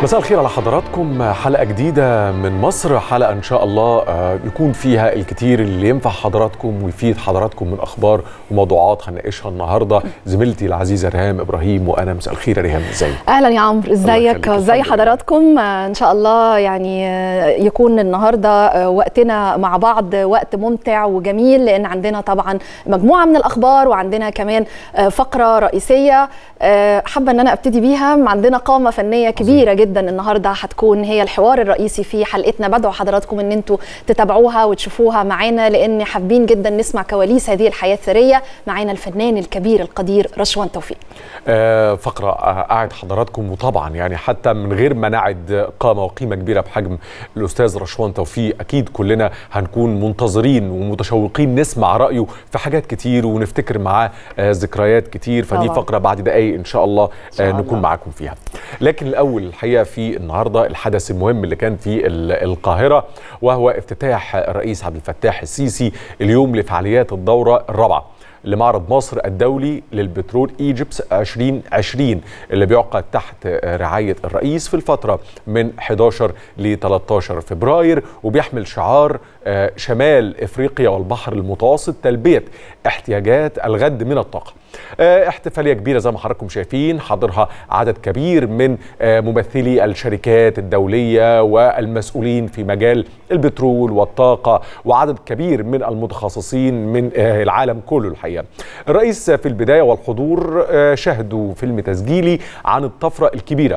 مساء الخير على حضراتكم حلقة جديدة من مصر حلقة إن شاء الله آه، يكون فيها الكتير اللي ينفع حضراتكم ويفيد حضراتكم من أخبار وموضوعات هنناقشها النهاردة زميلتي العزيزة ريهام إبراهيم وأنا مساء الخير يا ريهام إزيك؟ اهلا يا عمرو ازيك يخليك، ازي الحمد لله. حضراتكم آه، ان شاء الله يعني آه، يكون النهارده آه، وقتنا مع بعض وقت ممتع وجميل لان عندنا طبعا مجموعه من الاخبار وعندنا كمان آه، فقره رئيسيه آه، حابه ان انا ابتدي بيها عندنا قامه فنيه كبيره جدا النهارده هتكون هي الحوار الرئيسي في حلقتنا بدعو حضراتكم ان انتوا تتابعوها وتشوفوها معانا لان حابين جدا نسمع كواليس هذه الحياه الثريه معانا الفنان الكبير القدير رشوان توفيق آه، فقرة آه، أعد حضراتكم وطبعا يعني حتى من غير ما نعد قامة وقيمة كبيرة بحجم الأستاذ رشوان توفيق أكيد كلنا هنكون منتظرين ومتشوقين نسمع رأيه في حاجات كتير ونفتكر معاه آه، ذكريات كتير فدي طبعاً. فقرة بعد دقايق إن شاء الله شاء آه، الله. نكون معاكم فيها لكن الأول الحقيقة في النهاردة الحدث المهم اللي كان في ال- القاهرة وهو افتتاح الرئيس عبد الفتاح السيسي اليوم لفعاليات الدورة الرابعة لمعرض مصر الدولي للبترول ايجيبس 2020 اللي بيعقد تحت رعايه الرئيس في الفتره من 11 ل 13 فبراير وبيحمل شعار آه، شمال افريقيا والبحر المتوسط تلبيه احتياجات الغد من الطاقه. آه، احتفاليه كبيره زي ما حضراتكم شايفين حاضرها عدد كبير من آه، ممثلي الشركات الدوليه والمسؤولين في مجال البترول والطاقه وعدد كبير من المتخصصين من آه، العالم كله الحقيقه. الرئيس في البدايه والحضور آه، شهدوا فيلم تسجيلي عن الطفره الكبيره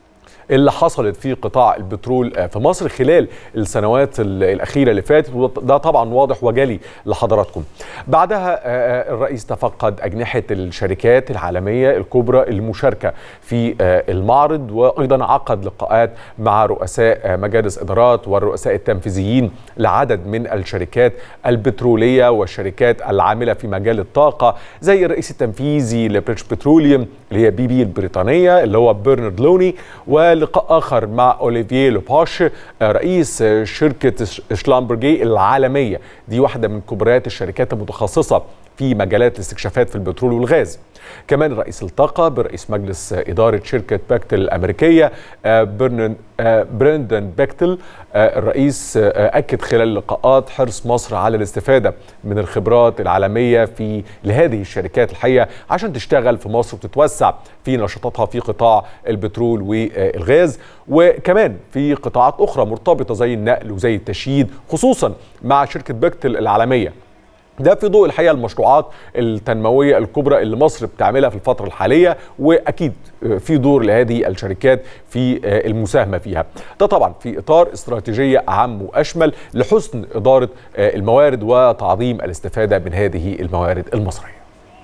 اللي حصلت في قطاع البترول آه، في مصر خلال السنوات ال- الأخيرة اللي فاتت وده طبعا واضح وجلي لحضراتكم بعدها آه، آه، الرئيس تفقد أجنحة الشركات العالمية الكبرى المشاركة في آه، المعرض وأيضا عقد لقاءات مع رؤساء آه، مجالس إدارات والرؤساء التنفيذيين لعدد من الشركات البترولية والشركات العاملة في مجال الطاقة زي الرئيس التنفيذي لبريتش بتروليوم اللي هي بي بي البريطانية اللي هو برنارد لوني ولقاء آخر مع أوليفيه لوباش آه، رئيس آه، شركة ش- شلامبرجي العالمية دي واحدة من كبريات الشركات المتخصصة في مجالات الاستكشافات في البترول والغاز كمان رئيس الطاقة برئيس مجلس آه، إدارة شركة باكتل الأمريكية آه، برنن آه، برندن باكتل آه، الرئيس آه، أكد خلال اللقاءات حرص مصر على الاستفادة من الخبرات العالمية في لهذه الشركات الحقيقة عشان تشتغل في مصر وتتوسع في نشاطاتها في قطاع البترول والغاز وكمان في قطاعات أخرى مرتبطة زي النقل وزي التشييد خصوصا مع شركة باكتل العالمية ده في ضوء الحقيقه المشروعات التنمويه الكبرى اللي مصر بتعملها في الفتره الحاليه واكيد في دور لهذه الشركات في المساهمه فيها. ده طبعا في اطار استراتيجيه اعم واشمل لحسن اداره الموارد وتعظيم الاستفاده من هذه الموارد المصريه.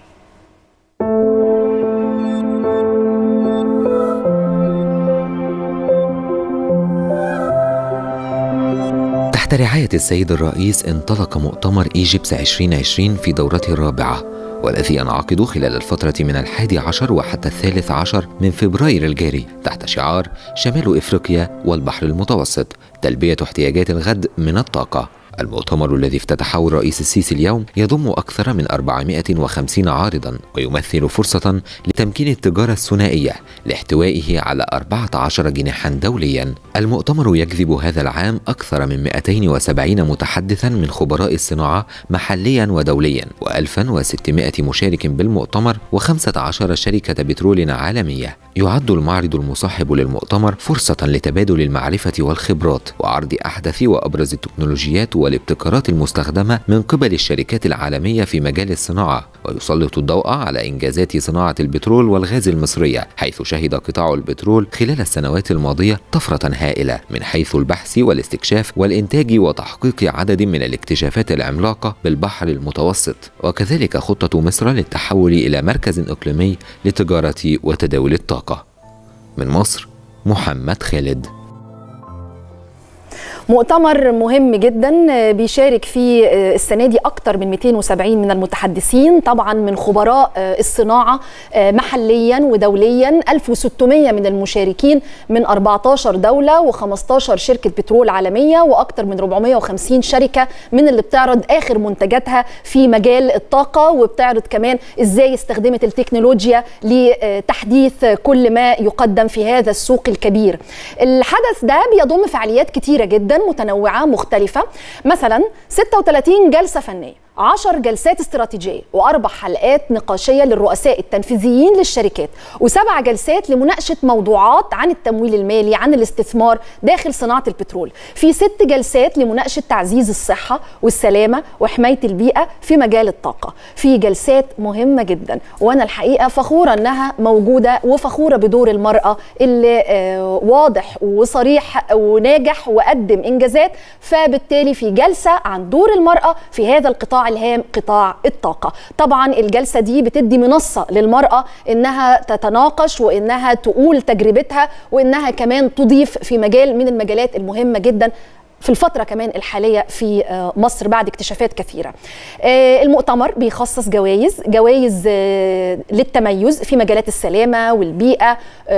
تحت رعاية السيد الرئيس انطلق مؤتمر إيجيبس 2020 في دورته الرابعة والذي ينعقد خلال الفترة من الحادي عشر وحتى الثالث عشر من فبراير الجاري تحت شعار شمال إفريقيا والبحر المتوسط تلبية احتياجات الغد من الطاقة المؤتمر الذي افتتحه الرئيس السيسي اليوم يضم أكثر من 450 عارضا ويمثل فرصة لتمكين التجارة الثنائية لاحتوائه على 14 جناحا دوليا المؤتمر يجذب هذا العام أكثر من 270 متحدثا من خبراء الصناعة محليا ودوليا و1600 مشارك بالمؤتمر و15 شركة بترول عالمية يعد المعرض المصاحب للمؤتمر فرصة لتبادل المعرفة والخبرات وعرض أحدث وأبرز التكنولوجيات والابتكارات المستخدمة من قبل الشركات العالمية في مجال الصناعة ويسلط الضوء على إنجازات صناعة البترول والغاز المصرية حيث شهد قطاع البترول خلال السنوات الماضية طفرة هائلة من حيث البحث والاستكشاف والإنتاج وتحقيق عدد من الاكتشافات العملاقة بالبحر المتوسط وكذلك خطة مصر للتحول إلى مركز إقليمي لتجارة وتداول الطاقة من مصر محمد خالد مؤتمر مهم جدا بيشارك فيه السنة دي أكثر من 270 من المتحدثين طبعا من خبراء الصناعة محليا ودوليا 1600 من المشاركين من 14 دولة و15 شركة بترول عالمية وأكثر من 450 شركة من اللي بتعرض آخر منتجاتها في مجال الطاقة وبتعرض كمان إزاي استخدمت التكنولوجيا لتحديث كل ما يقدم في هذا السوق الكبير الحدث ده بيضم فعاليات كتيرة جدا متنوعة مختلفة مثلا 36 جلسة فنية عشر جلسات استراتيجية وأربع حلقات نقاشية للرؤساء التنفيذيين للشركات وسبع جلسات لمناقشة موضوعات عن التمويل المالي عن الاستثمار داخل صناعة البترول في ست جلسات لمناقشة تعزيز الصحة والسلامة وحماية البيئة في مجال الطاقة في جلسات مهمة جدا وأنا الحقيقة فخورة أنها موجودة وفخورة بدور المرأة اللي آه واضح وصريح وناجح وقدم إنجازات فبالتالي في جلسة عن دور المرأة في هذا القطاع الهام قطاع الطاقة طبعا الجلسة دي بتدي منصة للمرأة إنها تتناقش وإنها تقول تجربتها وإنها كمان تضيف في مجال من المجالات المهمة جدا في الفترة كمان الحالية في مصر بعد اكتشافات كثيرة المؤتمر بيخصص جوائز جوائز للتميز في مجالات السلامة والبيئة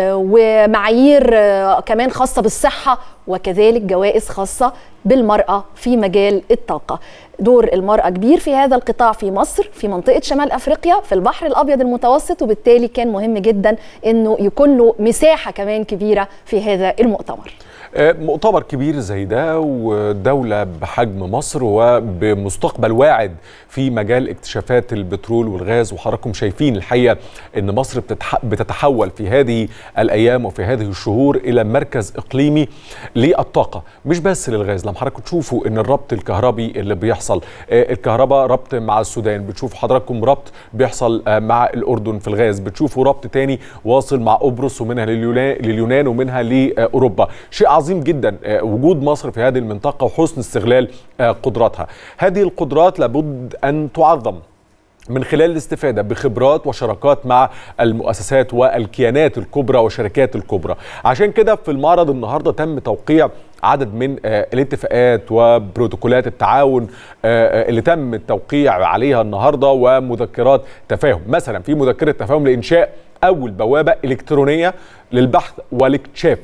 ومعايير كمان خاصة بالصحة وكذلك جوائز خاصة بالمرأة في مجال الطاقة دور المرأة كبير في هذا القطاع في مصر في منطقة شمال أفريقيا في البحر الأبيض المتوسط وبالتالي كان مهم جدا أنه يكون له مساحة كمان كبيرة في هذا المؤتمر مؤتمر كبير زي ده ودولة بحجم مصر وبمستقبل واعد في مجال اكتشافات البترول والغاز وحضراتكم شايفين الحقيقة ان مصر بتتحول في هذه الايام وفي هذه الشهور الى مركز اقليمي للطاقة مش بس للغاز لما حضراتكم تشوفوا ان الربط الكهربي اللي بيحصل الكهرباء ربط مع السودان بتشوفوا حضراتكم ربط بيحصل مع الاردن في الغاز بتشوفوا ربط تاني واصل مع قبرص ومنها لليونان ومنها لاوروبا شيء عظيم جدا وجود مصر في هذه المنطقة وحسن استغلال قدراتها هذه القدرات لابد أن تعظم من خلال الاستفاده بخبرات وشراكات مع المؤسسات والكيانات الكبرى والشركات الكبرى عشان كده في المعرض النهارده تم توقيع عدد من الاتفاقات وبروتوكولات التعاون اللي تم التوقيع عليها النهارده ومذكرات تفاهم مثلا في مذكره تفاهم لانشاء اول بوابه الكترونيه للبحث والاكتشاف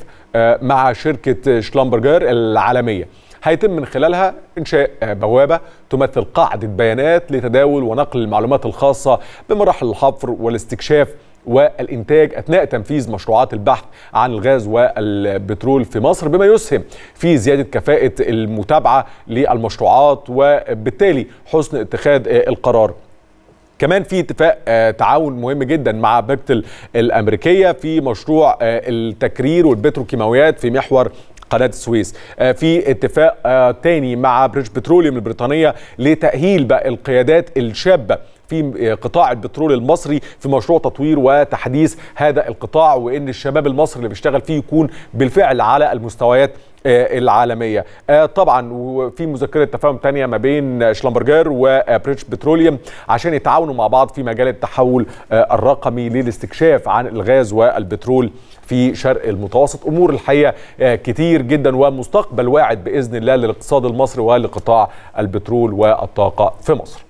مع شركه شلامبرجر العالميه هيتم من خلالها انشاء بوابه تمثل قاعده بيانات لتداول ونقل المعلومات الخاصه بمراحل الحفر والاستكشاف والانتاج اثناء تنفيذ مشروعات البحث عن الغاز والبترول في مصر بما يسهم في زياده كفاءه المتابعه للمشروعات وبالتالي حسن اتخاذ القرار كمان في اتفاق تعاون مهم جدا مع بيكتل الامريكيه في مشروع التكرير والبتروكيماويات في محور قناه السويس في اتفاق تاني مع بريتش بتروليوم البريطانيه لتاهيل بقى القيادات الشابه في قطاع البترول المصري في مشروع تطوير وتحديث هذا القطاع وان الشباب المصري اللي بيشتغل فيه يكون بالفعل على المستويات العالميه طبعا وفي مذكره تفاهم تانية ما بين شلامبرجر وبريتش بتروليوم عشان يتعاونوا مع بعض في مجال التحول الرقمي للاستكشاف عن الغاز والبترول في شرق المتوسط امور الحقيقه كتير جدا ومستقبل واعد باذن الله للاقتصاد المصري ولقطاع البترول والطاقه في مصر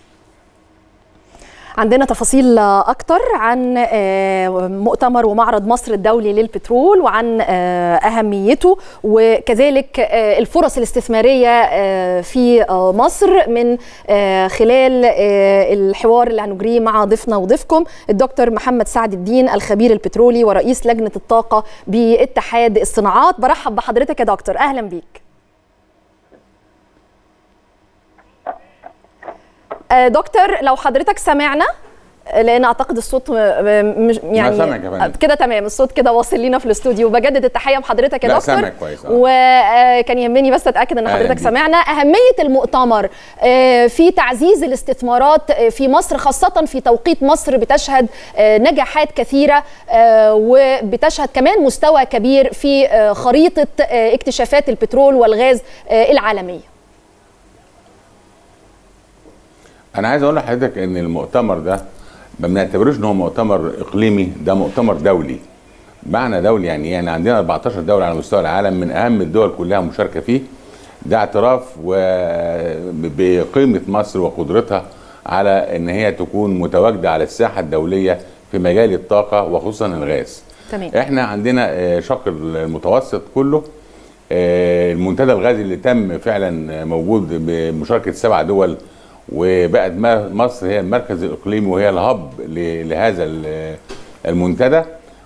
عندنا تفاصيل اكتر عن مؤتمر ومعرض مصر الدولي للبترول وعن اهميته وكذلك الفرص الاستثماريه في مصر من خلال الحوار اللي هنجريه مع ضيفنا وضيفكم الدكتور محمد سعد الدين الخبير البترولي ورئيس لجنه الطاقه باتحاد الصناعات برحب بحضرتك يا دكتور اهلا بيك دكتور لو حضرتك سمعنا لان اعتقد الصوت مش يعني كده تمام الصوت كده واصل لينا في الاستوديو بجدد التحيه بحضرتك يا دكتور كويس وكان يهمني بس اتاكد ان حضرتك سمعنا اهميه المؤتمر في تعزيز الاستثمارات في مصر خاصه في توقيت مصر بتشهد نجاحات كثيره وبتشهد كمان مستوى كبير في خريطه اكتشافات البترول والغاز العالميه انا عايز اقول لحضرتك ان المؤتمر ده ما بنعتبروش ان هو مؤتمر اقليمي ده مؤتمر دولي معنى دولي يعني يعني عندنا 14 دوله على مستوى العالم من اهم الدول كلها مشاركه فيه ده اعتراف بقيمه مصر وقدرتها على ان هي تكون متواجده على الساحه الدوليه في مجال الطاقه وخصوصا الغاز. تمام. احنا عندنا آه، شق المتوسط كله آه، المنتدى الغازي اللي تم فعلا موجود بمشاركه سبع دول وبقت ما- مصر هي المركز الاقليمي وهي الهب ل- لهذا ال- المنتدى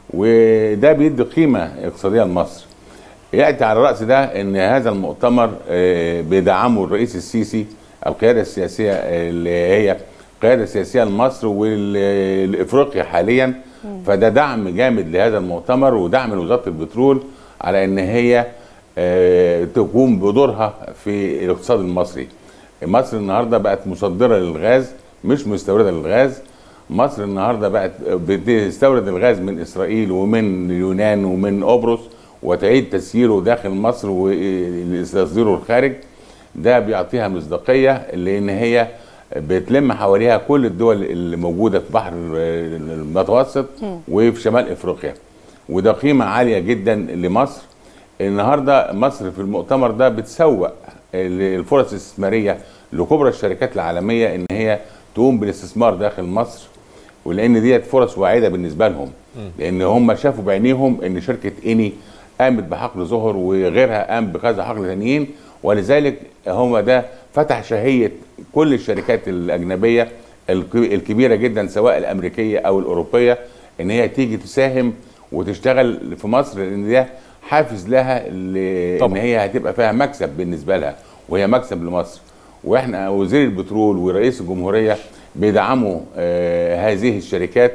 وده بيدي قيمه اقتصاديه لمصر. ياتي على راس ده ان هذا المؤتمر آه، بيدعمه الرئيس السيسي القياده السياسيه اللي هي قياده سياسيه لمصر ولافريقيا حاليا فده دعم جامد لهذا المؤتمر ودعم لوزاره البترول على ان هي آه، تقوم بدورها في الاقتصاد المصري. مصر النهارده بقت مصدره للغاز مش مستورده للغاز. مصر النهارده بقت بتستورد الغاز من اسرائيل ومن اليونان ومن قبرص وتعيد تسييره داخل مصر وتصديره الخارج ده بيعطيها مصداقيه لان هي بتلم حواليها كل الدول اللي موجوده في بحر المتوسط وفي شمال افريقيا وده قيمه عاليه جدا لمصر النهارده مصر في المؤتمر ده بتسوق الفرص الاستثماريه لكبرى الشركات العالميه ان هي تقوم بالاستثمار داخل مصر ولان ديت فرص واعده بالنسبه لهم لان هم شافوا بعينيهم ان شركه اني قامت بحقل زهر وغيرها قام بكذا حقل تانيين ولذلك هم ده فتح شهيه كل الشركات الاجنبيه الك- الكبيره جدا سواء الامريكيه او الاوروبيه ان هي تيجي تساهم وتشتغل في مصر لان ده حافز لها ل- ان طبعا. هي هتبقى فيها مكسب بالنسبه لها وهي مكسب لمصر واحنا وزير البترول ورئيس الجمهوريه بيدعموا آه هذه الشركات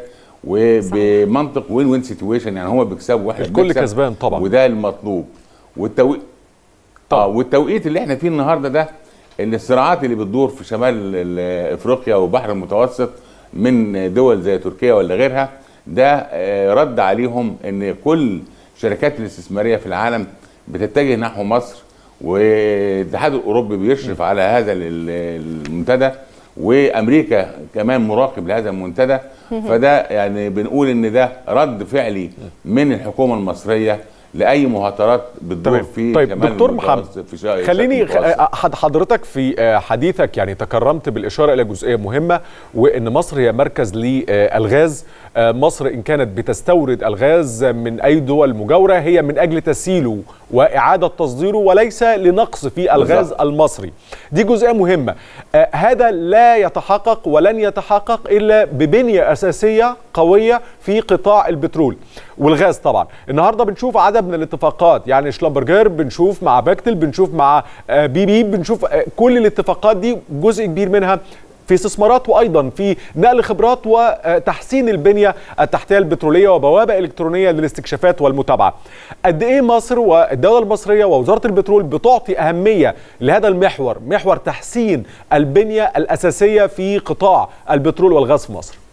وبمنطق وين وين سيتويشن يعني هم بيكسبوا واحنا الكل بنكسب كسبان طبعا. وده المطلوب والتوقيت طبعا. اه والتوقيت اللي احنا فيه النهارده ده ان الصراعات اللي بتدور في شمال ال- افريقيا والبحر المتوسط من دول زي تركيا ولا غيرها ده آه، رد عليهم ان كل الشركات الاستثماريه في العالم بتتجه نحو مصر والاتحاد الاوروبي بيشرف على هذا ال- المنتدى وامريكا كمان مراقب لهذا المنتدى فده يعني بنقول ان ده رد فعلي من الحكومه المصريه لاي مهاترات بتدور تمام في طيب شمال دكتور محمد المتوسط- في شا- خليني الشرق المتوسط. حد حضرتك في آه، حديثك يعني تكرمت بالإشارة إلى جزئية مهمة وإن مصر هي مركز للغاز آه، مصر إن كانت بتستورد الغاز من أي دول مجاورة هي من أجل تسييله وإعادة تصديره وليس لنقص في الغاز بالظبط. المصري دي جزئية مهمة آه، هذا لا يتحقق ولن يتحقق إلا ببنية أساسية قوية في قطاع البترول والغاز طبعا النهاردة بنشوف عدد من الاتفاقات يعني شلامبرجر بنشوف مع باكتل بنشوف مع آه، بي بي بنشوف آه، كل الاتفاقات دي جزء كبير منها في استثمارات وايضا في نقل خبرات وتحسين البنيه التحتيه البتروليه وبوابه الكترونيه للاستكشافات والمتابعه. قد ايه مصر والدوله المصريه ووزاره البترول بتعطي اهميه لهذا المحور، محور تحسين البنيه الاساسيه في قطاع البترول والغاز في مصر.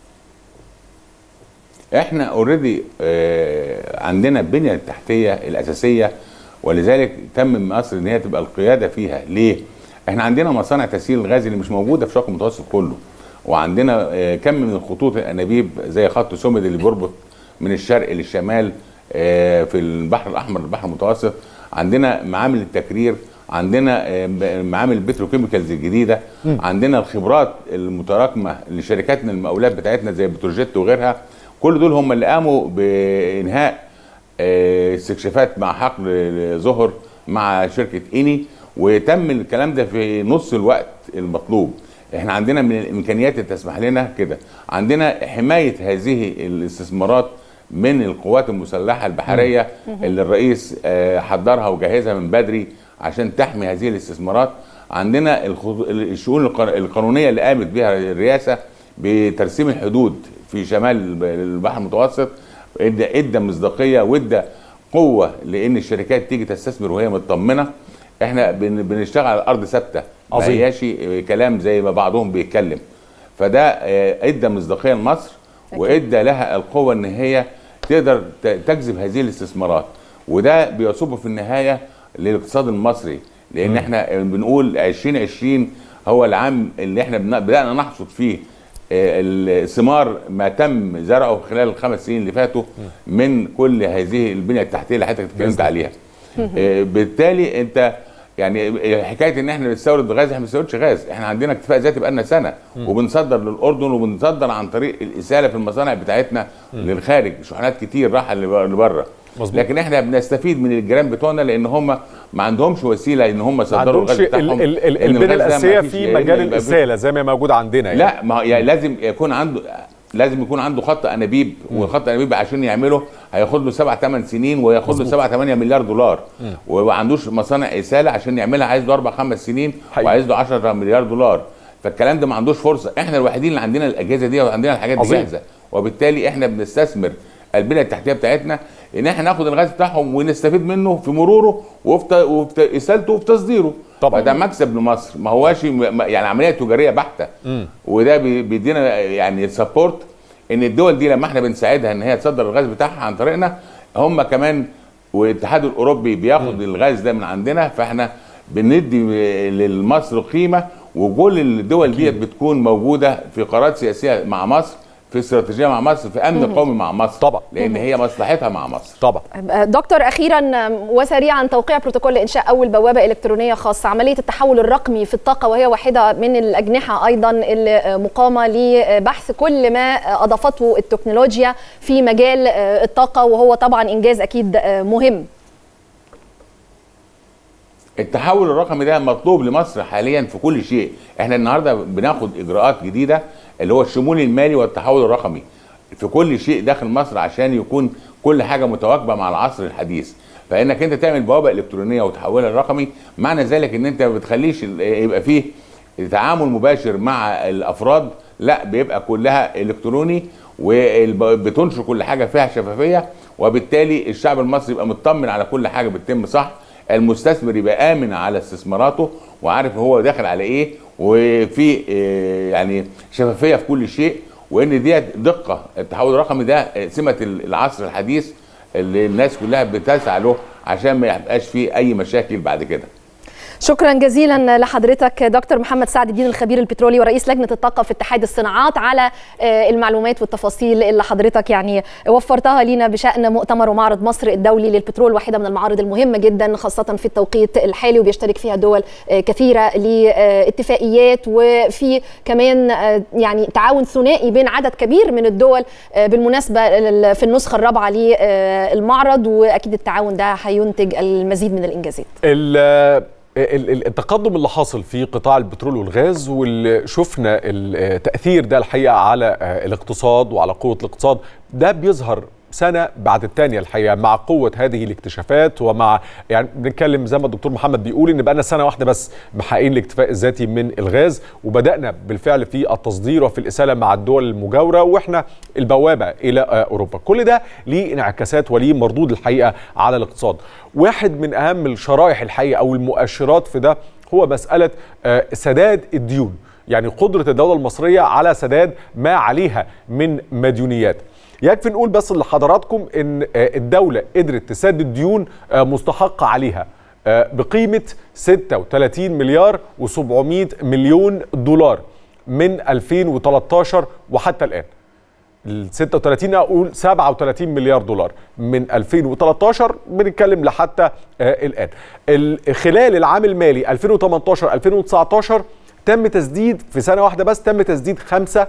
احنا اوريدي عندنا البنيه التحتيه الاساسيه ولذلك تم مصر ان هي تبقى القياده فيها ليه؟ احنا عندنا مصانع تسييل الغاز اللي مش موجوده في الشرق المتوسط كله وعندنا آه، كم من الخطوط الانابيب زي خط سومد اللي بيربط من الشرق للشمال آه، في البحر الاحمر البحر المتوسط عندنا معامل التكرير عندنا آه، معامل البتروكيميكالز الجديده عندنا الخبرات المتراكمه لشركاتنا المقاولات بتاعتنا زي بتروجيت وغيرها كل دول هم اللي قاموا بانهاء آه، استكشافات مع حقل ظهر مع شركه اني وتم الكلام ده في نص الوقت المطلوب احنا عندنا من الامكانيات اللي تسمح لنا كده عندنا حمايه هذه الاستثمارات من القوات المسلحه البحريه اللي الرئيس آه، حضرها وجهزها من بدري عشان تحمي هذه الاستثمارات عندنا الخض- الشؤون القان- القانونيه اللي قامت بها الرئاسه بترسيم الحدود في شمال البحر المتوسط ادى ادى مصداقيه وادى قوه لان الشركات تيجي تستثمر وهي مطمنه احنا بن- بنشتغل على ارض ثابته ما عظيم. هياش كلام زي ما بعضهم بيتكلم فده آه، ادى مصداقيه لمصر وادى لها القوه ان هي تقدر ت- تجذب هذه الاستثمارات وده بيصب في النهايه للاقتصاد المصري لان احنا بنقول 2020 هو العام اللي احنا بن- بدانا نحصد فيه آه، الثمار ما تم زرعه خلال الخمس سنين اللي فاتوا من كل هذه البنيه التحتيه اللي حضرتك اتكلمت عليها آه، بالتالي انت يعني حكايه ان احنا بنستورد غاز احنا ما بنستوردش غاز احنا عندنا اكتفاء ذاتي بقالنا سنه وبنصدر للاردن وبنصدر عن طريق الاساله في المصانع بتاعتنا للخارج شحنات كتير راحه لبره مظبوط. لكن احنا بنستفيد من الجيران بتوعنا لان هم ما عندهمش وسيله ان هم ما يصدروا عندهمش الغاز ال- بتاعهم ال- ال- لأن البنيه الغاز ده الاساسيه ما فيش- في لأن مجال يبقى في- الاساله زي ما موجود عندنا يعني. لا ما يعني لازم يكون عنده لازم يكون عنده خط انابيب وخط انابيب عشان يعمله هياخد له سبع ثمان سنين وياخد له مظبوط. 7 8 مليار دولار وما عندوش مصانع اساله عشان يعملها عايز له اربع خمس سنين حقيقي. وعايز له 10 مليار دولار فالكلام ده ما عندوش فرصه احنا الوحيدين اللي عندنا الاجهزه دي وعندنا الحاجات دي عظيم. جاهزه وبالتالي احنا بنستثمر البنيه التحتيه بتاعتنا ان احنا ناخد الغاز بتاعهم ونستفيد منه في مروره وفي ت- وفي ت- اسالته وفي تصديره طبعاً. فده مكسب لمصر ما هواش م- يعني عمليه تجاريه بحته وده بي- بيدينا يعني سبورت ان الدول دي لما احنا بنساعدها ان هي تصدر الغاز بتاعها عن طريقنا هم كمان والاتحاد الاوروبي بياخد الغاز ده من عندنا فاحنا بندي لمصر قيمه وكل الدول ديت بتكون موجوده في قرارات سياسيه مع مصر في استراتيجيه مع مصر في امن قومي مع مصر طبعاً. لان هي مصلحتها مع مصر طبعا دكتور اخيرا وسريعا توقيع بروتوكول لانشاء اول بوابه الكترونيه خاصه عمليه التحول الرقمي في الطاقه وهي واحده من الاجنحه ايضا اللي مقامه لبحث كل ما اضافته التكنولوجيا في مجال الطاقه وهو طبعا انجاز اكيد مهم التحول الرقمي ده مطلوب لمصر حاليا في كل شيء احنا النهارده بناخد اجراءات جديده اللي هو الشمول المالي والتحول الرقمي في كل شيء داخل مصر عشان يكون كل حاجه متواكبه مع العصر الحديث فانك انت تعمل بوابه الكترونيه وتحولها لرقمي معنى ذلك ان انت ما بتخليش ال- يبقى فيه تعامل مباشر مع الافراد لا بيبقى كلها الكتروني وبتنشر كل حاجه فيها شفافيه وبالتالي الشعب المصري يبقى مطمن على كل حاجه بتتم صح المستثمر يبقى امن على استثماراته وعارف هو داخل على ايه وفي آه، يعني شفافيه في كل شيء وان دي دقه التحول الرقمي ده آه، سمه العصر الحديث اللي الناس كلها بتسعى له عشان ما يبقاش فيه اي مشاكل بعد كده شكرا جزيلا لحضرتك دكتور محمد سعد الدين الخبير البترولي ورئيس لجنه الطاقه في اتحاد الصناعات على آه، المعلومات والتفاصيل اللي حضرتك يعني وفرتها لينا بشان مؤتمر ومعرض مصر الدولي للبترول واحده من المعارض المهمه جدا خاصه في التوقيت الحالي وبيشترك فيها دول آه، كثيره لاتفاقيات وفي كمان آه، يعني تعاون ثنائي بين عدد كبير من الدول آه، بالمناسبه ال- في النسخه الرابعه للمعرض واكيد التعاون ده هينتج المزيد من الانجازات ال- ال- ال- التقدم اللي حاصل في قطاع البترول والغاز واللي شفنا التأثير ده الحقيقة على آه، الاقتصاد وعلى قوة الاقتصاد ده بيظهر سنة بعد الثانية الحقيقة مع قوة هذه الاكتشافات ومع يعني بنتكلم زي ما الدكتور محمد بيقول ان بقالنا سنة واحدة بس محققين الاكتفاء الذاتي من الغاز وبدأنا بالفعل في التصدير وفي الإسالة مع الدول المجاورة واحنا البوابة إلى آه، أوروبا كل ده ليه انعكاسات وليه مردود الحقيقة على الاقتصاد واحد من أهم الشرائح الحقيقة أو المؤشرات في ده هو مسألة آه، سداد الديون يعني قدرة الدولة المصرية على سداد ما عليها من مديونيات يكفي نقول بس لحضراتكم ان آه، الدولة قدرت تسدد ديون آه، مستحقة عليها آه، بقيمة 36 مليار و700 مليون دولار من 2013 وحتى الآن ال 36 اقول 37 مليار دولار من 2013 بنتكلم لحتى آه الان ال- خلال العام المالي 2018 2019 تم تسديد في سنه واحده بس تم تسديد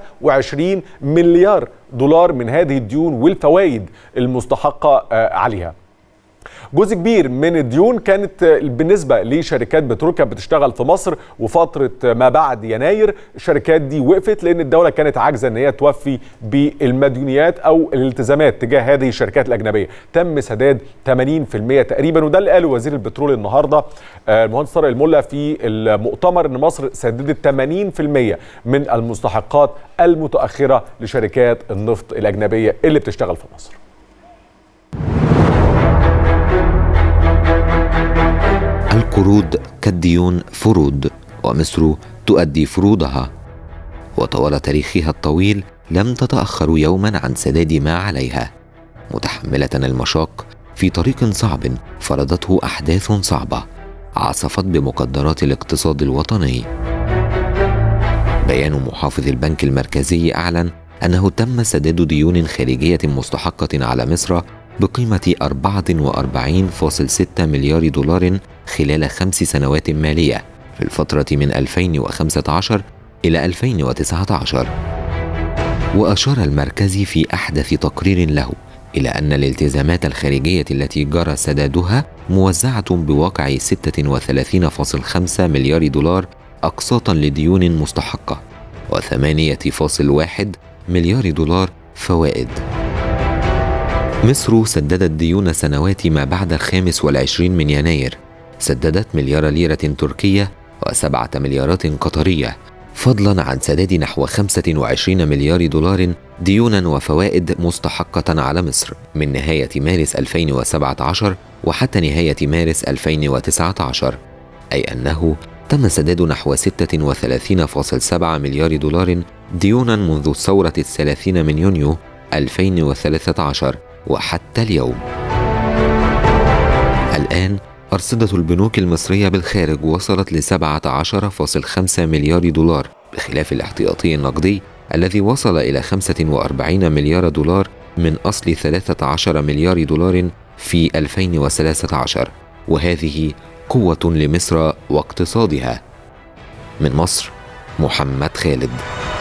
25 مليار دولار من هذه الديون والفوائد المستحقه آه عليها جزء كبير من الديون كانت بالنسبه لشركات بترول كانت بتشتغل في مصر وفتره ما بعد يناير الشركات دي وقفت لان الدوله كانت عاجزه ان هي توفي بالمديونيات او الالتزامات تجاه هذه الشركات الاجنبيه تم سداد 80% تقريبا وده اللي قاله وزير البترول النهارده آه، المهندس طارق الملا في المؤتمر ان مصر سددت 80% من المستحقات المتاخره لشركات النفط الاجنبيه اللي بتشتغل في مصر القروض كالديون فروض ومصر تؤدي فروضها وطوال تاريخها الطويل لم تتأخر يوما عن سداد ما عليها متحملة المشاق في طريق صعب فرضته أحداث صعبة عصفت بمقدرات الاقتصاد الوطني بيان محافظ البنك المركزي أعلن أنه تم سداد ديون خارجية مستحقة على مصر بقيمة 44.6 مليار دولار خلال خمس سنوات مالية في الفترة من 2015 إلى 2019 وأشار المركزي في أحدث تقرير له إلى أن الالتزامات الخارجية التي جرى سدادها موزعة بواقع 36.5 مليار دولار أقساطا لديون مستحقة و8.1 مليار دولار فوائد مصر سددت ديون سنوات ما بعد الخامس والعشرين من يناير سددت مليار ليرة تركية وسبعة مليارات قطرية فضلا عن سداد نحو 25 مليار دولار ديونا وفوائد مستحقة على مصر من نهاية مارس 2017 وحتى نهاية مارس 2019 أي أنه تم سداد نحو 36.7 مليار دولار ديونا منذ الثورة الثلاثين من يونيو 2013 وحتى اليوم الآن أرصدة البنوك المصرية بالخارج وصلت ل 17.5 مليار دولار بخلاف الاحتياطي النقدي الذي وصل إلى 45 مليار دولار من أصل 13 مليار دولار في 2013 وهذه قوة لمصر واقتصادها من مصر محمد خالد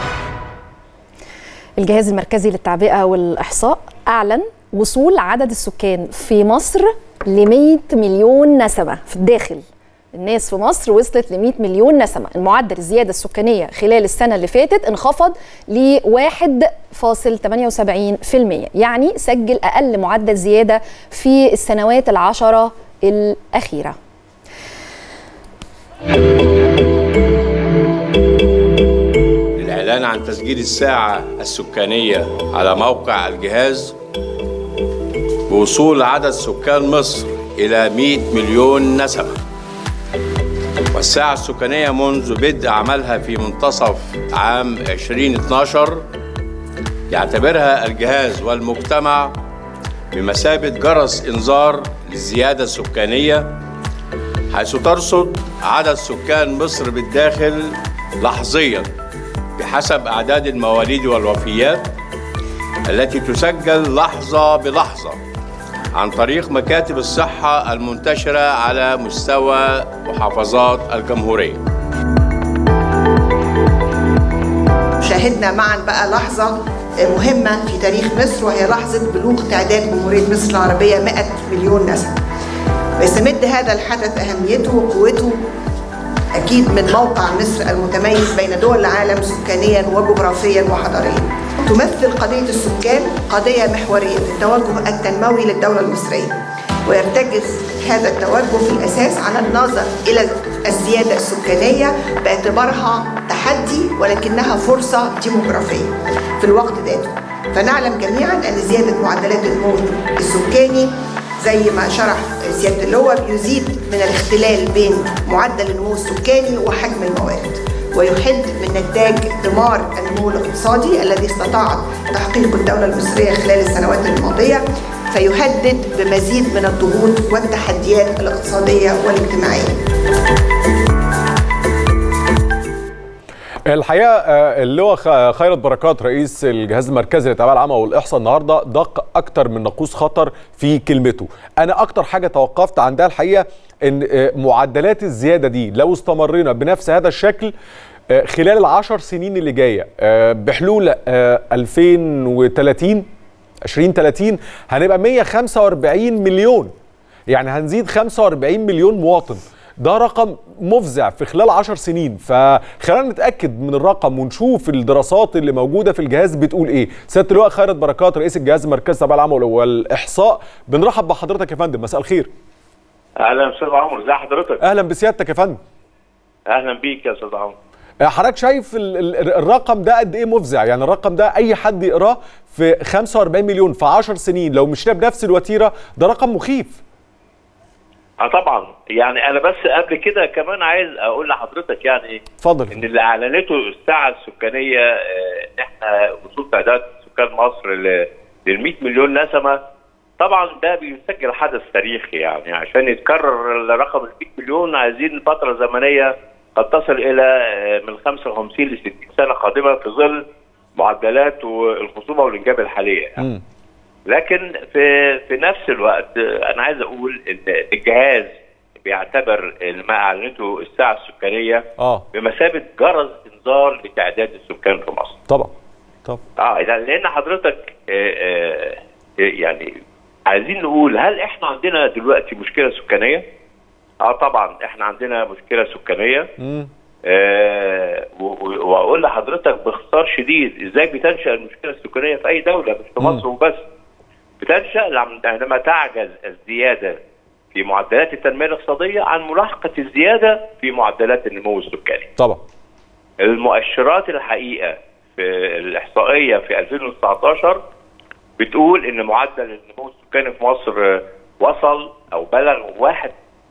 الجهاز المركزي للتعبئة والإحصاء أعلن وصول عدد السكان في مصر ل 100 مليون نسمة في الداخل الناس في مصر وصلت ل 100 مليون نسمة المعدل الزيادة السكانية خلال السنة اللي فاتت انخفض ل 1.78% يعني سجل أقل معدل زيادة في السنوات العشرة الأخيرة الإعلان عن تسجيل الساعة السكانية على موقع الجهاز بوصول عدد سكان مصر إلى 100 مليون نسمة والساعة السكانية منذ بدء عملها في منتصف عام 2012 يعتبرها الجهاز والمجتمع بمثابة جرس إنذار للزيادة السكانية حيث ترصد عدد سكان مصر بالداخل لحظيا بحسب أعداد المواليد والوفيات التي تسجل لحظة بلحظة عن طريق مكاتب الصحة المنتشرة على مستوى محافظات الجمهورية شاهدنا معا بقى لحظة مهمة في تاريخ مصر وهي لحظة بلوغ تعداد جمهورية مصر العربية 100 مليون نسمة ويستمد هذا الحدث أهميته وقوته أكيد من موقع مصر المتميز بين دول العالم سكانيا وجغرافيا وحضاريا تمثل قضية السكان قضية محورية في التوجه التنموي للدولة المصرية ويرتكز هذا التوجه في الأساس على النظر إلى الزيادة السكانية باعتبارها تحدي ولكنها فرصة ديموغرافية في الوقت ذاته فنعلم جميعا أن زيادة معدلات النمو السكاني زي ما شرح سيادة اللواء بيزيد من الاختلال بين معدل النمو السكاني وحجم الموارد ويحد من نتاج دمار النمو الاقتصادي الذي استطاعت تحقيقه الدولة المصرية خلال السنوات الماضية فيهدد بمزيد من الضغوط والتحديات الاقتصادية والاجتماعية الحقيقه اللواء خيرت بركات رئيس الجهاز المركزي للتعبئه العامه والاحصاء النهارده دق اكتر من ناقوس خطر في كلمته انا اكتر حاجه توقفت عندها الحقيقه ان معدلات الزياده دي لو استمرينا بنفس هذا الشكل خلال العشر سنين اللي جايه بحلول 2030 2030 هنبقى 145 مليون يعني هنزيد 45 مليون مواطن ده رقم مفزع في خلال 10 سنين فخلينا نتاكد من الرقم ونشوف الدراسات اللي موجوده في الجهاز بتقول ايه سياده اللواء خيرت بركات رئيس الجهاز المركزي التعبئه العامه والاحصاء بنرحب بحضرتك يا فندم مساء الخير اهلا استاذ عمرو ازي حضرتك اهلا بسيادتك يا فندم اهلا بيك يا استاذ عمرو حضرتك شايف ال ال الرقم ده قد ايه مفزع يعني الرقم ده اي حد يقراه في 45 مليون في 10 سنين لو مشينا بنفس الوتيره ده رقم مخيف اه طبعا يعني انا بس قبل كده كمان عايز اقول لحضرتك يعني اتفضل ان اللي اعلنته الساعه السكانيه آه احنا وصول تعداد سكان مصر لل 100 مليون نسمه طبعا ده بيسجل حدث تاريخي يعني عشان يتكرر الرقم ال 100 مليون عايزين فتره زمنيه قد تصل الى من 55 ل 60 سنه قادمه في ظل معدلات الخصوبه والانجاب الحاليه يعني. لكن في في نفس الوقت آه، انا عايز اقول ان الجهاز بيعتبر ما اعلنته الساعه السكانيه اه بمثابه جرس انذار لتعداد السكان في مصر. طبعا طبعا اه إذا- لان حضرتك آه، آه، يعني عايزين نقول هل احنا عندنا دلوقتي مشكله سكانيه؟ اه طبعا احنا عندنا مشكله سكانيه مم. آه و- و- واقول لحضرتك باختصار شديد ازاي بتنشا المشكله السكانيه في اي دوله مش في مصر وبس بتنشا لم- عندما تعجز الزياده في معدلات التنميه الاقتصاديه عن ملاحقه الزياده في معدلات النمو السكاني. طبعا المؤشرات الحقيقه في الاحصائيه في 2019 بتقول ان معدل النمو السكاني في مصر آه، وصل او بلغ واحد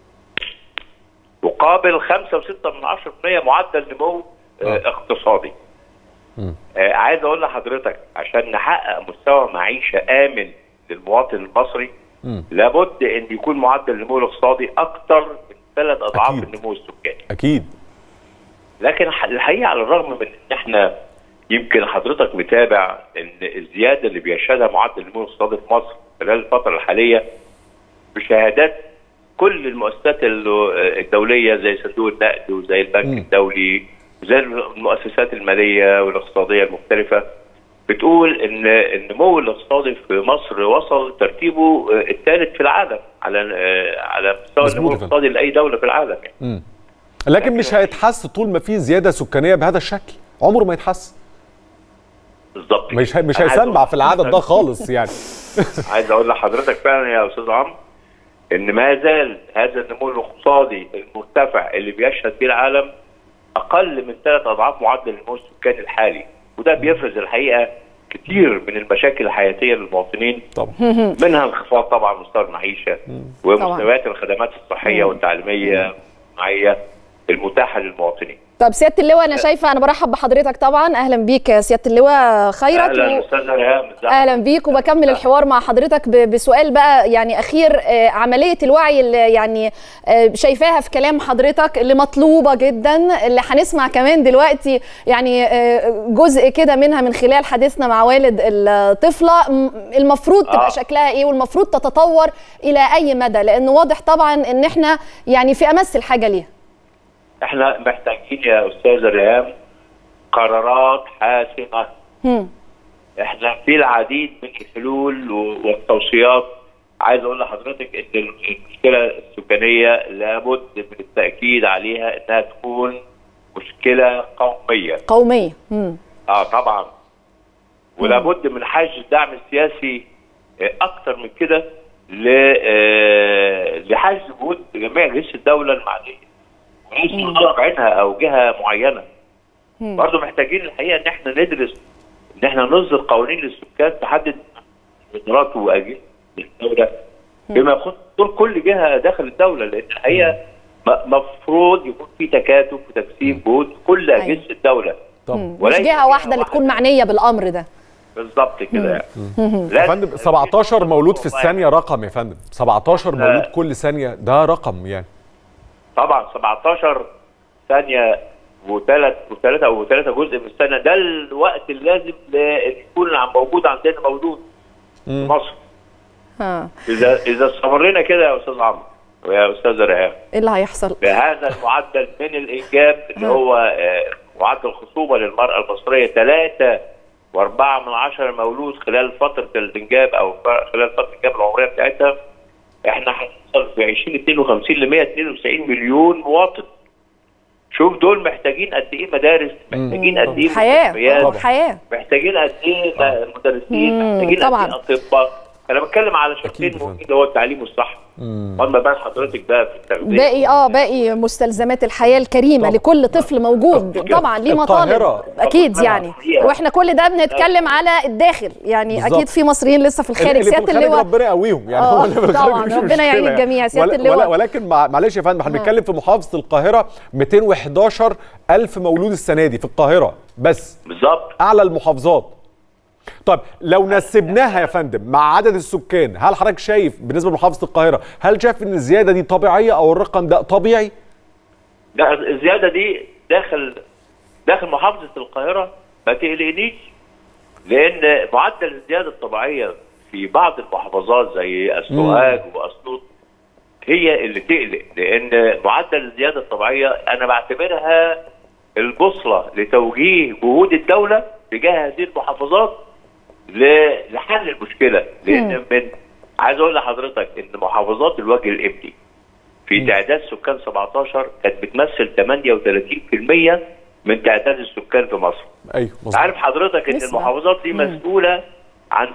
مقابل 5.6 من 10% معدل نمو آه، اقتصادي. آه، عايز اقول لحضرتك عشان نحقق مستوى معيشه امن للمواطن المصري مم. لابد ان يكون معدل النمو الاقتصادي اكثر من ثلاث اضعاف أكيد. النمو السكاني. اكيد لكن ح- الحقيقه على الرغم من ان احنا يمكن حضرتك متابع ان الزياده اللي بيشهدها معدل النمو الاقتصادي في مصر خلال الفتره الحاليه بشهادات كل المؤسسات ال- الدوليه زي صندوق النقد وزي البنك مم. الدولي وزي المؤسسات الماليه والاقتصاديه المختلفه بتقول ان النمو الاقتصادي في مصر وصل ترتيبه آه، الثالث في العالم على آه، على مستوى مظبوط النمو يا فندم. الاقتصادي لاي دوله في العالم يعني. لكن مش هيتحس طول ما في زياده سكانيه بهذا الشكل عمره ما يتحس بالظبط مش هي- مش أنا عايز هيسمع أقول في العدد ده خالص يعني عايز اقول لحضرتك فعلا يا استاذ عمرو ان ما زال هذا النمو الاقتصادي المرتفع اللي بيشهد به العالم اقل من ثلاث اضعاف معدل النمو السكاني الحالي وده بيفرز الحقيقه كتير من المشاكل الحياتيه للمواطنين طبعا منها انخفاض طبعا مستوى المعيشه ومستويات الخدمات الصحيه والتعليميه والصناعيه المتاحه للمواطنين. طب سياده اللواء انا شايفه انا برحب بحضرتك طبعا اهلا بيك يا سياده اللواء خيرت اهلا و... استاذ ريهام ازيك؟ اهلا بيك وبكمل الحوار مع حضرتك ب- بسؤال بقى يعني اخير آه، عمليه الوعي اللي يعني آه، شايفاها في كلام حضرتك اللي مطلوبه جدا اللي هنسمع كمان دلوقتي يعني آه، جزء كده منها من خلال حديثنا مع والد الطفله م- المفروض تبقى آه. شكلها ايه والمفروض تتطور الى اي مدى لانه واضح طبعا ان احنا يعني في امس الحاجه ليها احنا محتاجين يا استاذ ريهام قرارات حاسمه هم. احنا في العديد من الحلول و- والتوصيات عايز اقول لحضرتك ان المشكله السكانيه لابد من التاكيد عليها انها تكون مشكله قوميه قوميه هم. اه طبعا ولابد من حجز الدعم السياسي آه، اكتر من كده ل- آه، لحجز جهود جميع اجهزه الدوله المعنيه وليس نضرب عينها او جهه معينه برضه محتاجين الحقيقه ان احنا ندرس ان احنا نصدر قوانين للسكان تحدد قدرات واجهزه الدوله بما يخص دور كل جهه داخل الدوله لان الحقيقه م- مفروض يكون في تكاتف وتقسيم جهود كل اجهزه الدوله طبعا مش وليس جهه واحده اللي تكون معنيه بالامر ده بالظبط كده يعني يا لازم- فندم 17 مولود في والله الثانيه رقم يا فندم 17 لا. مولود كل ثانيه ده رقم يعني طبعا 17 ثانيه وثلاث وثلاثه او ثلاثه جزء من السنه ده الوقت اللازم ل- يكون موجود عندنا مولود في مصر ها اذا اذا استمرينا كده يا استاذ عمرو ويا استاذ ريهام ايه اللي هيحصل بهذا المعدل من الانجاب اللي هو آه، معدل الخصوبه للمراه المصريه 3 واربعة من عشرة مولود خلال فترة الإنجاب أو ف- خلال فترة الإنجاب العمرية بتاعتها إحنا هنوصل في 2052 ل 192 مليون مواطن. شوف دول محتاجين قد إيه مدارس، محتاجين قد إيه حياه مستشفيات، حياه محتاجين قد إيه مدرسين، مم، محتاجين طبعاً. قد إيه أطباء. أنا بتكلم على أكيد شقين يا فندم. مهمين اللي هو التعليم والصحة. أما بال حضرتك بقى في التغذية باقي اه باقي مستلزمات الحياه الكريمه طبعا. لكل طفل موجود طبعا ليه مطالب القاهرة. اكيد طبعا. يعني واحنا كل ده بنتكلم على الداخل يعني بالظبط. اكيد في مصريين لسه في الخارج اللي في سياده الخارج اللواء ربنا يقويهم يعني آه، هو اللي في الخارج طبعاً، مش ربنا مشكلة يعين يعني. الجميع. سيادة ولا- اللواء. ولا- ولكن مع- معلش يا فندم احنا بنتكلم في محافظه القاهره 211 الف مولود السنه دي في القاهره بس بالظبط اعلى المحافظات طب لو نسبناها يا فندم مع عدد السكان هل حضرتك شايف بالنسبه لمحافظه القاهره هل شايف ان الزياده دي طبيعيه او الرقم ده طبيعي لا الزياده دي داخل داخل محافظه القاهره ما تقلقنيش لان معدل الزياده الطبيعيه في بعض المحافظات زي السوهاج واسيوط هي اللي تقلق لان معدل الزياده الطبيعيه انا بعتبرها البوصله لتوجيه جهود الدوله تجاه هذه المحافظات ل- لحل المشكله لان من عايز اقول لحضرتك ان محافظات الوجه الابني في تعداد سكان 17 كانت بتمثل 38% من تعداد السكان في مصر ايوه مظبوط عارف حضرتك ان نسبة. المحافظات دي مسؤوله عن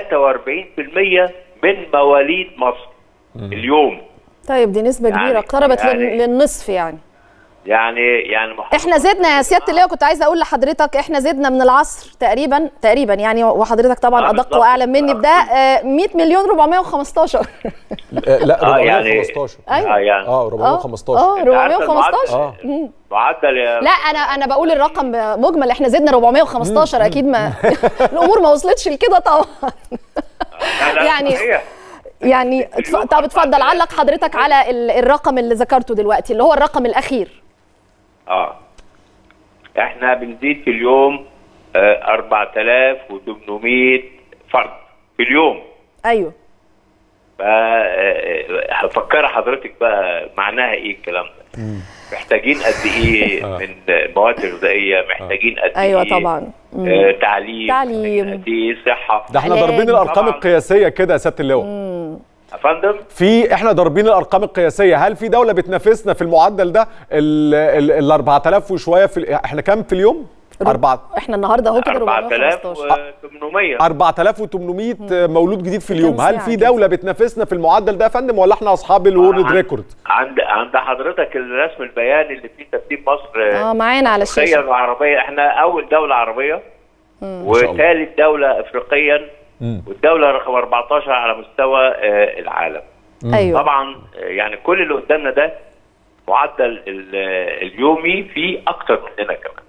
43% من مواليد مصر اليوم طيب دي نسبه يعني- كبيره اقتربت لل- يعني- للنصف يعني يعني يعني محافظات احنا زدنا يا سياده اللواء كنت عايزه اقول لحضرتك احنا زدنا من العصر تقريبا تقريبا يعني وحضرتك طبعا آه، ادق بالظبط. واعلم مني بده آه، 100 مليون 415 آه، لا آه، يعني- 415 أيوة. اه يعني اه اه 415 اه أنت عارف 415 المعدل- مم. معدل يا لا انا انا بقول الرقم مجمل احنا زدنا 415 اكيد ما الامور ما وصلتش لكده طبعا لا، لا، يعني- صحيح. يعني اتف- طب اتفضل علق حضرتك على ال- الرقم اللي ذكرته دلوقتي اللي هو الرقم الاخير اه احنا بنزيد في اليوم آه 4800 فرد في اليوم ايوه ف آه، هفكر حضرتك بقى معناها ايه الكلام ده محتاجين قد ايه من مواد غذائيه محتاجين قد ايوه ايه طبعا مم. آه تعليم تعليم. محتاجين قد ايه صحه ده احنا علاج. ضاربين الارقام طبعاً. القياسيه كده يا سياده اللواء يا فندم في احنا ضاربين الارقام القياسيه هل في دوله بتنافسنا في المعدل ده ال ال- ال 4000 وشويه في ال- احنا كام في اليوم 4 احنا النهارده اهو كده 415 4800 4800 مولود جديد في اليوم هل ساعة في كده. دوله بتنافسنا في المعدل ده يا فندم ولا احنا اصحاب الورلد عن- ريكورد عند عند حضرتك الرسم البياني اللي فيه ترتيب مصر اه معانا على افريقيا الشاشه وعربيه احنا اول دوله عربيه وثالث دوله افريقيا والدوله رقم 14 على مستوى آه، العالم ايوه طبعا آه، يعني كل اللي قدامنا ده معدل ال- آه، اليومي فيه اكتر مننا كمان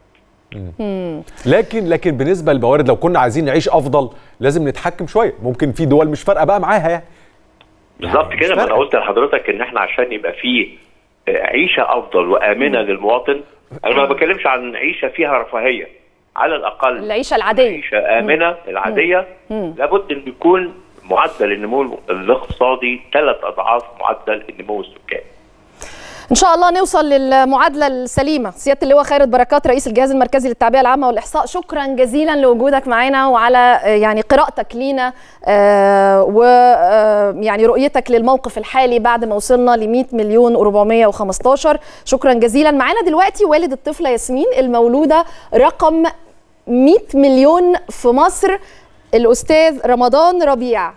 لكن لكن بالنسبه للموارد لو كنا عايزين نعيش افضل لازم نتحكم شويه ممكن في دول مش فارقه بقى معاها يعني بالظبط مش كده ما انا فارقة. قلت لحضرتك ان احنا عشان يبقى فيه آه، عيشه افضل وامنه للمواطن انا ما بتكلمش عن عيشه فيها رفاهيه على الاقل العيشه العاديه عيشه امنه العاديه لابد ان يكون معدل النمو الاقتصادي ثلاث اضعاف معدل النمو السكاني ان شاء الله نوصل للمعادله السليمه سياده اللواء خيرت بركات رئيس الجهاز المركزي للتعبئه العامه والاحصاء شكرا جزيلا لوجودك معنا وعلى آه، يعني قراءتك لينا ويعني رؤيتك للموقف الحالي بعد ما وصلنا ل 100 مليون و415 شكرا جزيلا معانا دلوقتي والد الطفله ياسمين المولوده رقم 100 مليون في مصر الاستاذ رمضان ربيع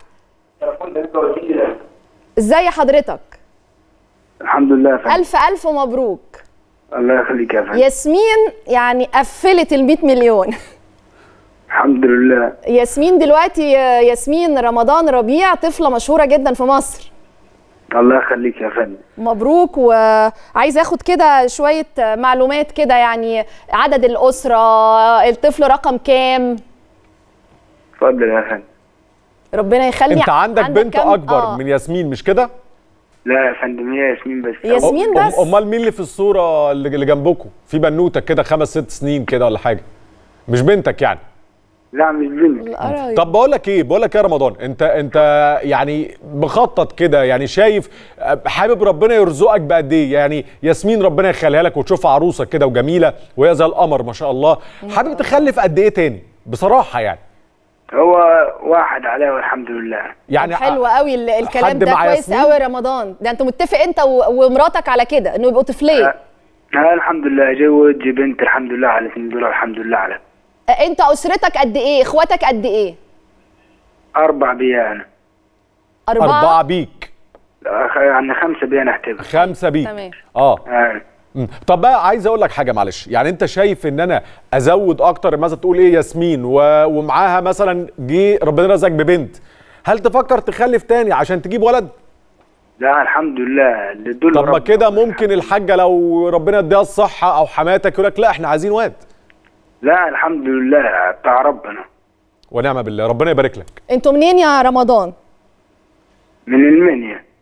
ازاي حضرتك الحمد لله يا فندم الف الف مبروك الله يخليك يا فندم ياسمين يعني قفلت ال 100 مليون الحمد لله ياسمين دلوقتي ياسمين رمضان ربيع طفله مشهوره جدا في مصر الله يخليك يا فندم مبروك وعايز اخد كده شويه معلومات كده يعني عدد الاسره الطفل رقم كام اتفضل يا فندم ربنا يخلي انت عندك, بنت كام؟ اكبر آه. من ياسمين مش كده لا يا فندم هي ياسمين بس ياسمين أم- بس امال مين اللي في الصوره اللي اللي جنبكم في بنوته كده خمس ست سنين كده ولا حاجه مش بنتك يعني لا مش بنت القرايب. طب بقول لك ايه بقول لك إيه يا رمضان انت انت يعني مخطط كده يعني شايف حابب ربنا يرزقك بقد ايه يعني ياسمين ربنا يخليها لك وتشوفها عروسه كده وجميله وهي زي القمر ما شاء الله حابب تخلف قد ايه تاني بصراحه يعني هو واحد عليه والحمد لله يعني حلو قوي ال- الكلام حد ده مع كويس ياسمين؟ قوي رمضان ده انت متفق انت و- ومراتك على كده انه يبقوا طفلين أنا الحمد لله جوز بنت الحمد لله على الاثنين دول الحمد لله على انت اسرتك قد ايه اخواتك قد ايه أربع بيان اربعه, اربعه بيك يعني خمسة بيان اعتبر خمسه بيك تمام. اه آه. مم. طب بقى عايز اقول لك حاجه معلش يعني انت شايف ان انا ازود اكتر مثلا تقول ايه ياسمين و... ومعاها مثلا جه ربنا رزقك ببنت هل تفكر تخلف تاني عشان تجيب ولد لا الحمد لله اللي دول طب ما ربنا. كده ممكن الحاجه لو ربنا اديها الصحه او حماتك يقول لك لا احنا عايزين واد لا الحمد لله بتاع ربنا ونعم بالله ربنا يبارك لك انتوا منين يا رمضان من المنيا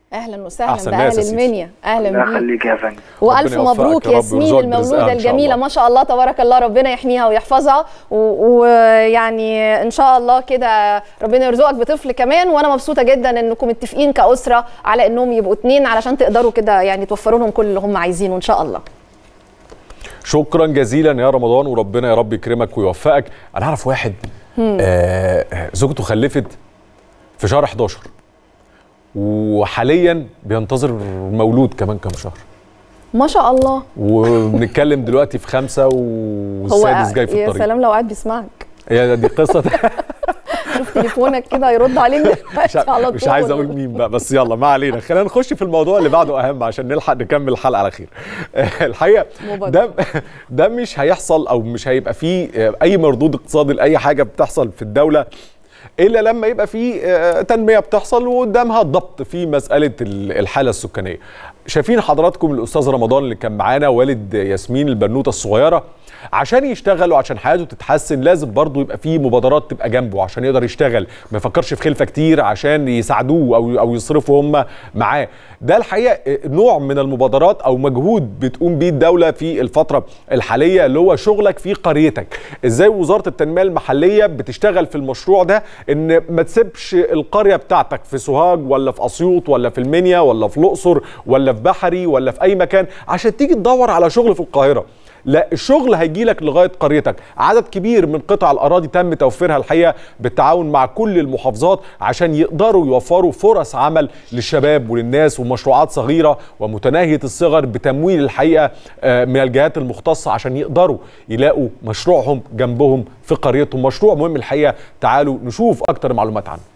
اهلا وسهلا أحسن باهل ناس يا سيدي. المنيا اهلا الله بيك يخليك يا فندم والف ربنا يوفقك مبروك يا رب ياسمين ويرزقك برزقها المولوده إن شاء الجميله الله. ما شاء الله تبارك الله ربنا يحميها ويحفظها و- ويعني ان شاء الله كده ربنا يرزقك بطفل كمان وانا مبسوطه جدا انكم متفقين كاسره على انهم يبقوا اتنين علشان تقدروا كده يعني توفروا لهم كل اللي هم عايزينه ان شاء الله شكرا جزيلا يا رمضان وربنا يا رب يكرمك ويوفقك انا اعرف واحد آه آه، زوجته خلفت في شهر 11 وحاليا بينتظر مولود كمان كام شهر ما شاء الله وبنتكلم دلوقتي في خمسة هو والسادس جاي في يا الطريق سلام لو قاعد بيسمعك هي دي قصة شوف تليفونك كده يرد عليك مش, دلوقتي على ع- مش طول. عايز اقول مين بقى بس يلا ما علينا خلينا نخش في الموضوع اللي بعده اهم عشان نلحق نكمل الحلقه على خير الحقيقه مبادرة. ده ده مش هيحصل او مش هيبقى فيه اي مردود اقتصادي لاي حاجه بتحصل في الدوله الا لما يبقى في آه، تنميه بتحصل وقدامها ضبط في مساله ال- الحاله السكانيه شايفين حضراتكم الاستاذ رمضان اللي كان معانا والد ياسمين البنوته الصغيره عشان يشتغل وعشان حياته تتحسن لازم برضه يبقى في مبادرات تبقى جنبه عشان يقدر يشتغل ما يفكرش في خلفه كتير عشان يساعدوه او او يصرفوا هم معاه ده الحقيقه نوع من المبادرات او مجهود بتقوم بيه الدوله في الفتره الحاليه اللي هو شغلك في قريتك ازاي وزاره التنميه المحليه بتشتغل في المشروع ده ان ما تسيبش القريه بتاعتك في سوهاج ولا في اسيوط ولا في المنيا ولا في الاقصر ولا في بحري ولا في اي مكان عشان تيجي تدور على شغل في القاهره لا الشغل هيجي لك لغايه قريتك عدد كبير من قطع الاراضي تم توفيرها الحقيقه بالتعاون مع كل المحافظات عشان يقدروا يوفروا فرص عمل للشباب وللناس ومشروعات صغيره ومتناهيه الصغر بتمويل الحقيقه آه، من الجهات المختصه عشان يقدروا يلاقوا مشروعهم جنبهم في قريتهم مشروع مهم الحقيقه تعالوا نشوف اكتر معلومات عنه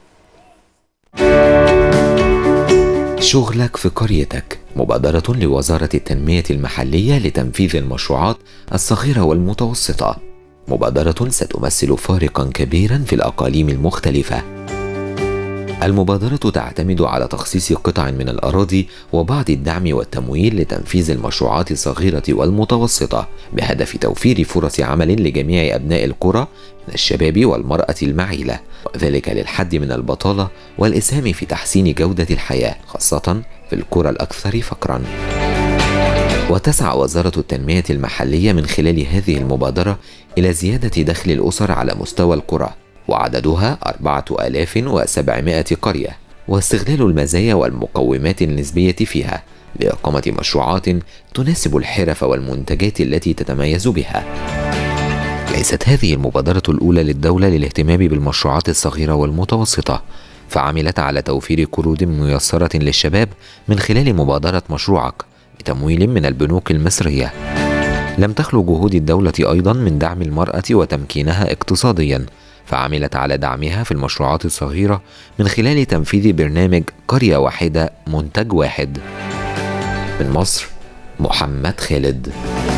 شغلك في قريتك مبادرة لوزارة التنمية المحلية لتنفيذ المشروعات الصغيرة والمتوسطة مبادرة ستمثل فارقا كبيرا في الأقاليم المختلفة المبادرة تعتمد على تخصيص قطع من الأراضي وبعض الدعم والتمويل لتنفيذ المشروعات الصغيرة والمتوسطة بهدف توفير فرص عمل لجميع أبناء القرى من الشباب والمرأة المعيلة وذلك للحد من البطالة والإسهام في تحسين جودة الحياة خاصة في القرى الأكثر فقرا وتسعى وزارة التنمية المحلية من خلال هذه المبادرة إلى زيادة دخل الأسر على مستوى القرى وعددها 4700 قرية واستغلال المزايا والمقومات النسبية فيها لإقامة مشروعات تناسب الحرف والمنتجات التي تتميز بها ليست هذه المبادرة الأولى للدولة للاهتمام بالمشروعات الصغيرة والمتوسطة فعملت على توفير قروض ميسرة للشباب من خلال مبادرة مشروعك بتمويل من البنوك المصرية لم تخلو جهود الدولة أيضا من دعم المرأة وتمكينها اقتصاديا فعملت على دعمها في المشروعات الصغيرة من خلال تنفيذ برنامج قرية واحدة منتج واحد من مصر محمد خالد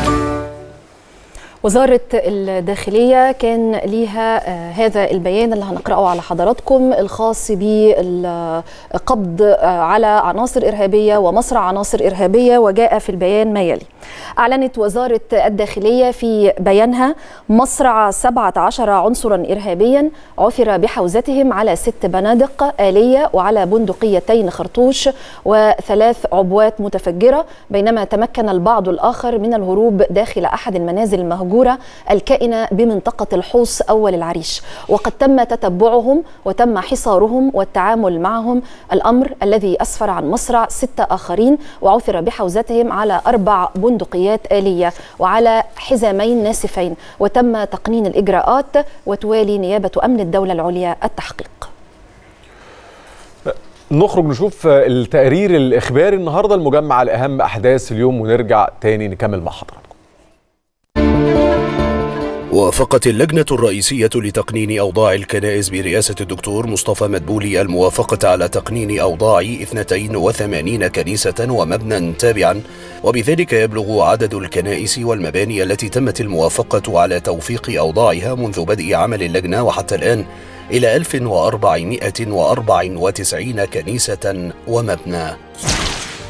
وزارة الداخلية كان ليها آه، هذا البيان اللي هنقرأه على حضراتكم الخاص بالقبض آه، على عناصر إرهابية ومصرع عناصر إرهابية وجاء في البيان ما يلي أعلنت وزارة الداخلية في بيانها مصرع 17 عنصرا إرهابيا عثر بحوزتهم على ست بنادق آلية وعلى بندقيتين خرطوش وثلاث عبوات متفجرة بينما تمكن البعض الآخر من الهروب داخل أحد المنازل المهجورة الكائنة بمنطقة الحوص أول العريش وقد تم تتبعهم وتم حصارهم والتعامل معهم الأمر الذي أسفر عن مصرع ستة آخرين وعثر بحوزتهم على أربع بندقيات آلية وعلى حزامين ناسفين وتم تقنين الإجراءات وتوالي نيابة أمن الدولة العليا التحقيق نخرج نشوف التقرير الإخباري النهاردة المجمع لأهم أحداث اليوم ونرجع تاني نكمل مع حضراتكم وافقت اللجنة الرئيسية لتقنين أوضاع الكنائس برئاسة الدكتور مصطفى مدبولي الموافقة على تقنين أوضاع 82 كنيسة ومبنى تابعا وبذلك يبلغ عدد الكنائس والمباني التي تمت الموافقة على توفيق أوضاعها منذ بدء عمل اللجنة وحتى الآن إلى 1494 كنيسة ومبنى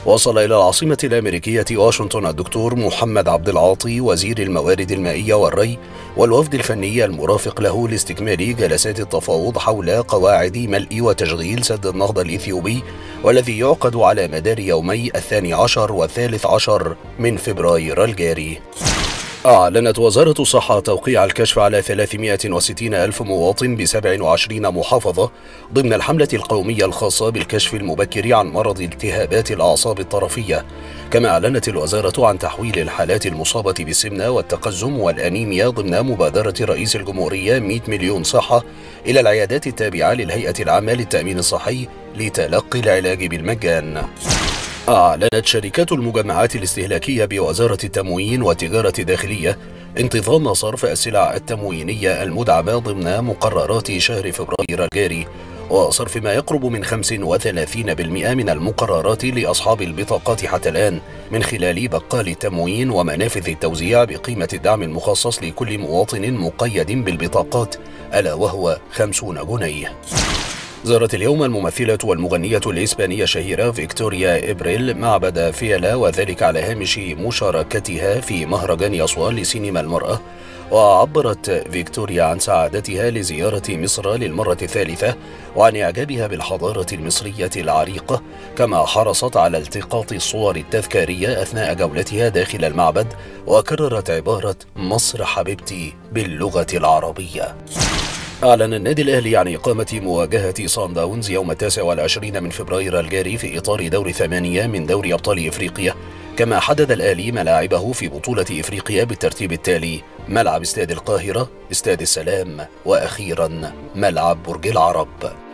وصل إلى العاصمة الأمريكية واشنطن الدكتور محمد عبد العاطي وزير الموارد المائية والري والوفد الفني المرافق له لاستكمال جلسات التفاوض حول قواعد ملء وتشغيل سد النهضة الإثيوبي والذي يعقد على مدار يومي الثاني عشر والثالث عشر من فبراير الجاري أعلنت وزارة الصحة توقيع الكشف على 360 ألف مواطن ب 27 محافظة ضمن الحملة القومية الخاصة بالكشف المبكر عن مرض التهابات الأعصاب الطرفية كما أعلنت الوزارة عن تحويل الحالات المصابة بالسمنة والتقزم والأنيميا ضمن مبادرة رئيس الجمهورية 100 مليون صحة إلى العيادات التابعة للهيئة العامة للتأمين الصحي لتلقي العلاج بالمجان أعلنت شركات المجمعات الاستهلاكية بوزارة التموين والتجارة الداخلية انتظام صرف السلع التموينية المدعمة ضمن مقررات شهر فبراير الجاري وصرف ما يقرب من 35% من المقررات لأصحاب البطاقات حتى الآن من خلال بقال التموين ومنافذ التوزيع بقيمة الدعم المخصص لكل مواطن مقيد بالبطاقات ألا وهو 50 جنيه زارت اليوم الممثلة والمغنية الإسبانية الشهيرة فيكتوريا إبريل معبد فيلا وذلك على هامش مشاركتها في مهرجان أسوان لسينما المرأة وعبرت فيكتوريا عن سعادتها لزيارة مصر للمرة الثالثة وعن إعجابها بالحضارة المصرية العريقة كما حرصت على التقاط الصور التذكارية أثناء جولتها داخل المعبد وكررت عبارة مصر حبيبتي باللغة العربية أعلن النادي الأهلي عن إقامة مواجهة صن داونز يوم التاسع والعشرين من فبراير الجاري في إطار دور ثمانية من دوري أبطال إفريقيا كما حدد الأهلي ملاعبه في بطولة إفريقيا بالترتيب التالي ملعب استاد القاهرة استاد السلام وأخيرا ملعب برج العرب